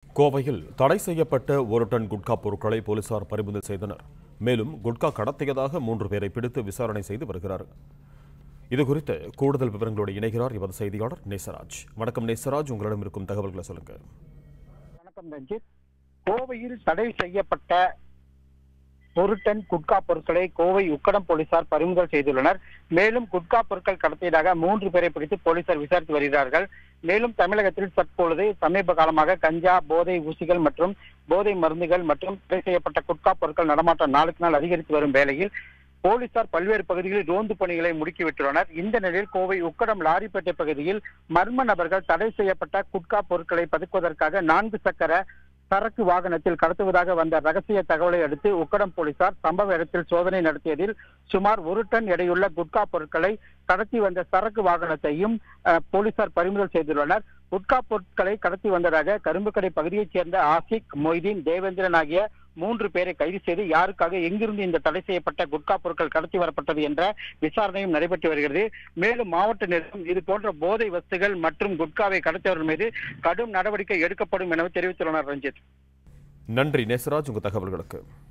கோவையில் தடை செய்யப்பட்ட ஒரு டன் குட்கா பொருட்களை போலீசார் பறிமுதல் செய்தனர் மேலும் குட்கா கடத்தியதாக மூன்று பேரை பிடித்து விசாரணை செய்து வருகிறார் இதுகுறித்து கூடுதல் விவரங்களோடு இணைகிறார் எமது செய்தியாளர் நேசராஜ் வணக்கம் நேசராஜ் உங்களிடம் இருக்கும் தகவல்களை சொல்லுங்க வணக்கம் ரஞ்சித் கோவையில் தடை செய்யப்பட்ட ஒரு டன் குட்கா பொருட்களை கோவை உக்கடம் போலீசார் பறிமுதல் செய்துள்ளனர் மேலும் குட்கா பொருட்கள் கடத்தியதாக மூன்று பேரை பிடித்து போலீசார் விசாரித்து வருகிறார்கள் மேலும் தமிழகத்தில் தற்பொழுது சமீப காலமாக கஞ்சா போதை ஊசிகள் மற்றும் போதை மருந்துகள் மற்றும் தடை செய்யப்பட்ட குட்கா பொருட்கள் நடமாட்டம் நாளுக்கு நாள் அதிகரித்து வரும் வேளையில் போலீசார் பல்வேறு பகுதிகளில் ரோந்து பணிகளை முடுக்கிவிட்டுள்ளனர் இந்த நிலையில் கோவை உக்கடம் லாரிப்பேட்டை பகுதியில் மர்ம நபர்கள் தடை செய்யப்பட்ட குட்கா பொருட்களை பதுக்குவதற்காக நான்கு சக்கர சரக்கு வாகனத்தில் கடத்துவதாக வந்த ரகசிய தகவலை அடுத்து உக்கடம் போலீசார் சம்பவ இடத்தில் சோதனை நடத்தியதில் சுமார் ஒரு டன் எடையுள்ள குட்கா பொருட்களை கடத்தி வந்த சரக்கு வாகனத்தையும் அஹ், போலீசார் பறிமுதல் செய்துள்ளனர் குட்கா பொருட்களை கடத்தி வந்ததாக கரும்புக்கடை பகுதியைச் சேர்ந்த ஆசிக் மொய்தீன் தேவேந்திரன் ஆகிய மூன்று பேரை கைது செய்து யாருக்காக எங்கிருந்து இந்த தடை செய்யப்பட்ட குட்கா பொருட்கள் கடத்தி வரப்பட்டது என்ற விசாரணையும் நடைபெற்று வருகிறது மேலும் மாவட்ட நிர்வாகம் இது போன்ற போதை வஸ்துகள் மற்றும் குட்காவை கடத்தியவர்கள் மீது கடும் நடவடிக்கை எடுக்கப்படும் எனவும் தெரிவித்துள்ளனர் ரஞ்சித் நன்றி நேசராஜ் உங்க தகவல்களுக்கு